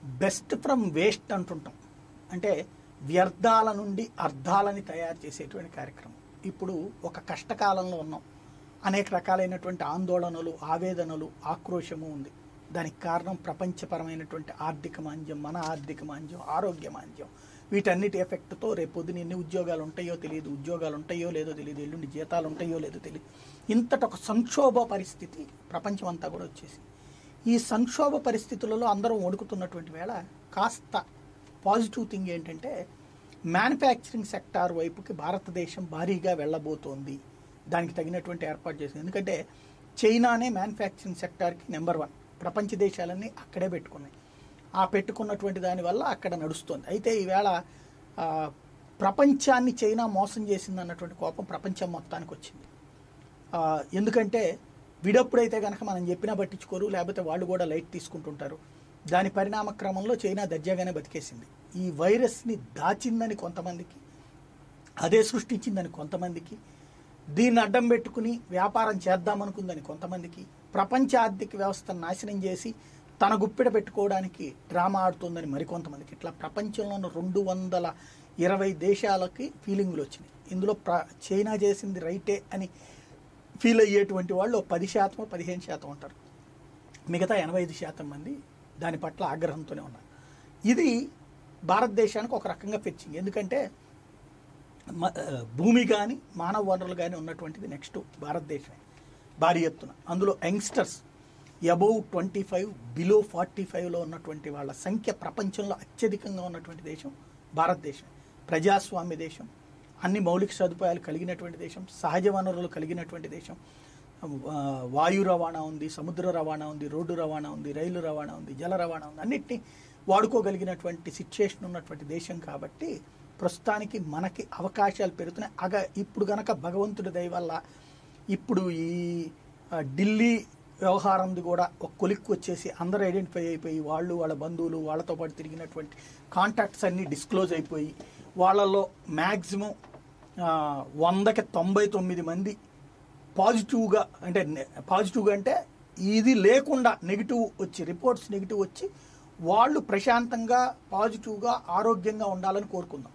best from waste అంటుంటాం అంటే వ్యర్థాల నుండి అర్థాలని తయారు చేసేటువంటి కార్యక్రమం ఇప్పుడు ఒక కష్టకాలంలో ఉన్నాం అనేక రకాలైనటువంటి ఆందోళనలు ఆవేదనలు ఆక్రోశము ఉంది దానికి కారణం ప్రపంచపరమైనటువంటి ఆర్థిక మాంద్యం మన ఆర్థిక మాంద్యం ఆరోగ్య మాంద్యం వీటన్నిటి ఎఫెక్ట్తో రేపొద్దున ఎన్ని ఉద్యోగాలు ఉంటాయో తెలియదు ఉద్యోగాలు ఉంటాయో లేదో తెలియదు ఎల్లుండి జీతాలు ఉంటాయో లేదో తెలియదు ఇంతటి ఒక సంక్షోభ పరిస్థితి ప్రపంచం అంతా కూడా వచ్చేసింది ఈ సంక్షోభ పరిస్థితులలో అందరం వణుకుతున్నటువంటి వేళ కాస్త పాజిటివ్ థింగ్ ఏంటంటే మ్యానుఫ్యాక్చరింగ్ సెక్టార్ వైపుకి భారతదేశం భారీగా వెళ్ళబోతోంది దానికి తగినటువంటి ఏర్పాటు చేసింది ఎందుకంటే చైనానే మ్యానుఫ్యాక్చరింగ్ సెక్టార్కి నెంబర్ వన్ ప్రపంచ దేశాలన్నీ అక్కడే పెట్టుకున్నాయి ఆ పెట్టుకున్నటువంటి దానివల్ల అక్కడ నడుస్తుంది అయితే ఈవేళ ఆ, ప్రపంచాన్ని చైనా మోసం చేసింది అన్నటువంటి కోపం ప్రపంచం మొత్తానికి వచ్చింది ఆ, ఎందుకంటే విడప్పుడైతే కనుక మనం చెప్పినా పట్టించుకోరు లేకపోతే వాళ్ళు కూడా లైట్ తీసుకుంటుంటారు దాని పరిణామ క్రమంలో చైనా దర్జాగానే బతికేసింది ఈ వైరస్ని దాచిందని కొంతమందికి అదే సృష్టించిందని కొంతమందికి దీన్ని అడ్డం పెట్టుకుని వ్యాపారం చేద్దామనుకుందని కొంతమందికి ప్రపంచ ఆర్థిక వ్యవస్థను నాశనం చేసి తన గుప్పిడ పెట్టుకోవడానికి డ్రామా ఆడుతుందని మరికొంతమందికి ఇట్లా ప్రపంచంలో ఉన్న రెండు వందల ఇరవై దేశాలకి ఫీలింగ్లు వచ్చినాయి ఇందులో ప్ర చైనా చేసింది రైటే అని ఫీల్ అయ్యేటువంటి వాళ్ళు ఓ పది శాతం పదిహేను శాతం ఉంటారు మిగతా ఎనభై ఐదు శాతం మంది దాని పట్ల ఆగ్రహంతోనే ఉన్నారు ఇది భారతదేశానికి ఒక రకంగా ఫెచ్చింగ్ ఎందుకంటే మ- ఆ, భూమి కానీ మానవ వనరులు కానీ ఉన్నటువంటిది నెక్స్ట్ భారతదేశమే భారీ ఎత్తున అందులో youngsters above twenty five below forty ఫైవ్లో ఉన్నటువంటి వాళ్ళ సంఖ్య ప్రపంచంలో అత్యధికంగా ఉన్నటువంటి దేశం భారతదేశం ప్రజాస్వామ్య దేశం అన్ని మౌలిక సదుపాయాలు కలిగినటువంటి దేశం సహజ వనరులు కలిగినటువంటి దేశం ఆ, వాయు రవాణా ఉంది సముద్ర రవాణా ఉంది రోడ్డు రవాణా ఉంది రైలు రవాణా ఉంది జల రవాణా ఉంది అన్నిటినీ వాడుకోగలిగినటువంటి సిచ్యుయేషన్ ఉన్నటువంటి దేశం కాబట్టి ప్రస్తుతానికి మనకి అవకాశాలు పెరుగుతున్నాయి అగ ఇప్పుడు గనక భగవంతుడి దయ వల్ల ఇప్పుడు ఈ ఆ, ఢిల్లీ వ్యవహారంది కూడా ఒక కొలిక్కు వచ్చేసి అందరూ ఐడెంటిఫై అయిపోయి వాళ్ళు వాళ్ళ బంధువులు వాళ్ళతో పాటు తిరిగినటువంటి కాంటాక్ట్స్ అన్నీ డిస్క్లోజ్ అయిపోయి వాళ్ళలో మ్యాక్సిమం వందకి తొంభై తొమ్మిది మంది పాజిటివ్గా అంటే నె- పాజిటివ్గా అంటే ఇది లేకుండా నెగిటివ్ వచ్చి రిపోర్ట్స్ నెగిటివ్ వచ్చి వాళ్ళు ప్రశాంతంగా పాజిటివ్గా ఆరోగ్యంగా ఉండాలని కోరుకుందాం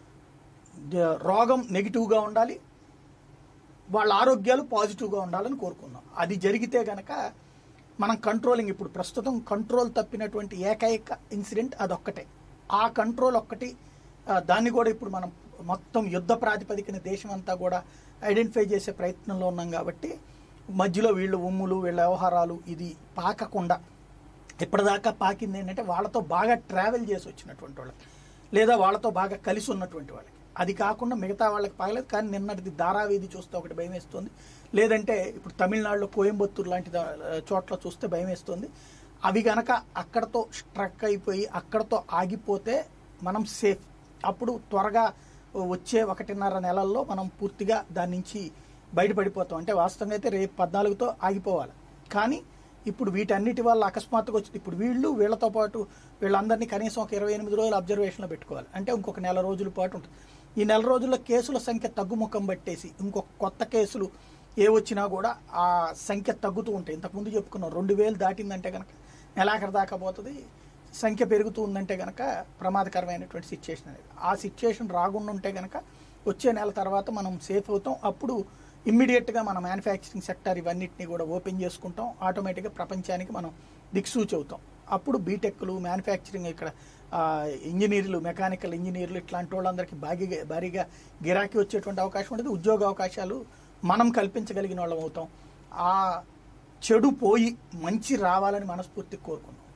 ద- రోగం నెగిటివ్గా ఉండాలి వాళ్ళ ఆరోగ్యాలు పాజిటివ్గా ఉండాలని కోరుకుందాం అది జరిగితే గనక మనం కంట్రోలింగ్ ఇప్పుడు ప్రస్తుతం కంట్రోల్ తప్పినటువంటి ఏకైక ఇన్సిడెంట్ అదొక్కటే ఆ కంట్రోల్ ఒక్కటి ఆ, దాన్ని కూడా ఇప్పుడు మనం మొత్తం యుద్ధ ప్రాతిపదికన దేశం అంతా కూడా ఐడెంటిఫై చేసే ప్రయత్నంలో ఉన్నాం కాబట్టి మధ్యలో వీళ్ళు ఉమ్ములు వీళ్ళ వ్యవహారాలు ఇది పాకకుండా ఇప్పటిదాకా పాకింది ఏంటంటే వాళ్ళతో బాగా ట్రావెల్ చేసి వచ్చినటువంటి వాళ్ళకి లేదా వాళ్ళతో బాగా కలిసి ఉన్నటువంటి వాళ్ళకి అది కాకుండా మిగతా వాళ్ళకి పాగలేదు కానీ నిన్నటిది ధారావీధి చూస్తే ఒకటి భయం వేస్తుంది లేదంటే ఇప్పుడు తమిళనాడులో కోయంబత్తూరు లాంటి దా- చోట్ల చూస్తే భయం వేస్తుంది అవి గనక అక్కడతో స్ట్రక్ అయిపోయి అక్కడతో ఆగిపోతే మనం సేఫ్ అప్పుడు త్వరగా వచ్చే ఒకటిన్నర నెలల్లో మనం పూర్తిగా దాని నుంచి బయటపడిపోతాం అంటే వాస్తవంగా అయితే రేపు పద్నాలుగుతో ఆగిపోవాలి కానీ ఇప్పుడు వీటన్నిటి వల్ల అకస్మాత్తుగా వచ్చింది ఇప్పుడు వీళ్ళు వీళ్ళతో పాటు వీళ్ళందరినీ కనీసం ఒక ఇరవై ఎనిమిది రోజులు అబ్జర్వేషన్లో పెట్టుకోవాలి అంటే ఇంకొక నెల రోజుల పాటు ఉంటుంది ఈ నెల రోజుల్లో కేసుల సంఖ్య తగ్గుముఖం పట్టేసి ఇంకొక కొత్త కేసులు ఏ వచ్చినా కూడా ఆ సంఖ్య తగ్గుతూ ఉంటాయి ఇంతకుముందు చెప్పుకున్నాం రెండు వేలు దాటిందంటే కనుక నెలాఖరు దాకా పోతుంది సంఖ్య పెరుగుతూ ఉందంటే కనుక ప్రమాదకరమైనటువంటి సిచ్యుయేషన్ అనేది ఆ సిచ్యుయేషన్ రాకుండా ఉంటే కనుక వచ్చే నెల తర్వాత మనం సేఫ్ అవుతాం అప్పుడు ఇమ్మీడియట్గా మన మ్యానుఫ్యాక్చరింగ్ సెక్టర్ ఇవన్నిటిని కూడా ఓపెన్ చేసుకుంటాం ఆటోమేటిక్గా ప్రపంచానికి మనం దిక్సూచి అవుతాం అప్పుడు బీటెక్లు మ్యానుఫ్యాక్చరింగ్ ఇక్కడ ఆ, ఇంజనీర్లు మెకానికల్ ఇంజనీర్లు ఇట్లాంటి వాళ్ళందరికీ భారీగా భారీగా గిరాకీ వచ్చేటువంటి అవకాశం ఉంటుంది ఉద్యోగ అవకాశాలు మనం కల్పించగలిగిన వాళ్ళం అవుతాం ఆ చెడు పోయి మంచి రావాలని మనస్ఫూర్తిగా కోరుకున్నాం